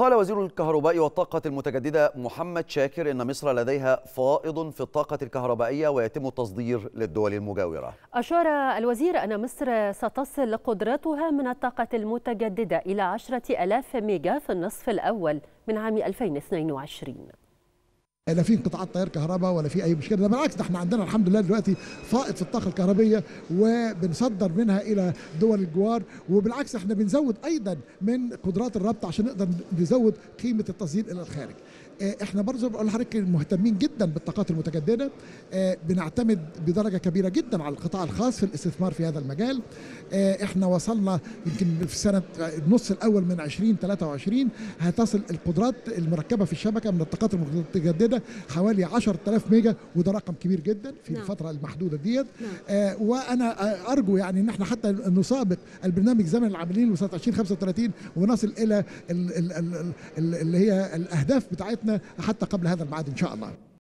قال وزير الكهرباء والطاقة المتجددة محمد شاكر إن مصر لديها فائض في الطاقة الكهربائية ويتم التصدير للدول المجاورة أشار الوزير أن مصر ستصل قدرتها من الطاقة المتجددة إلى عشرة ألاف ميجا في النصف الأول من عام 2022 لا في انقطاعات تيار كهرباء ولا في اي مشكله ده بالعكس ده احنا عندنا الحمد لله دلوقتي فائض في الطاقه الكهربيه وبنصدر منها الى دول الجوار وبالعكس احنا بنزود ايضا من قدرات الربط عشان نقدر نزود قيمه التصدير الى الخارج احنا برضه بقول لحضرتك مهتمين جدا بالطاقات المتجدده بنعتمد بدرجه كبيره جدا على القطاع الخاص في الاستثمار في هذا المجال احنا وصلنا يمكن في سنه النص الاول من 2023 هتصل القدرات المركبه في الشبكه من الطاقات المتجدده حوالي 10000 ميجا وده رقم كبير جدا في نعم. الفتره المحدوده ديت نعم. وانا ارجو يعني ان احنا حتى نسابق البرنامج زمن العاملين لسنه 2035 ونصل الى اللي هي الاهداف بتاعتنا حتى قبل هذا الميعاد ان شاء الله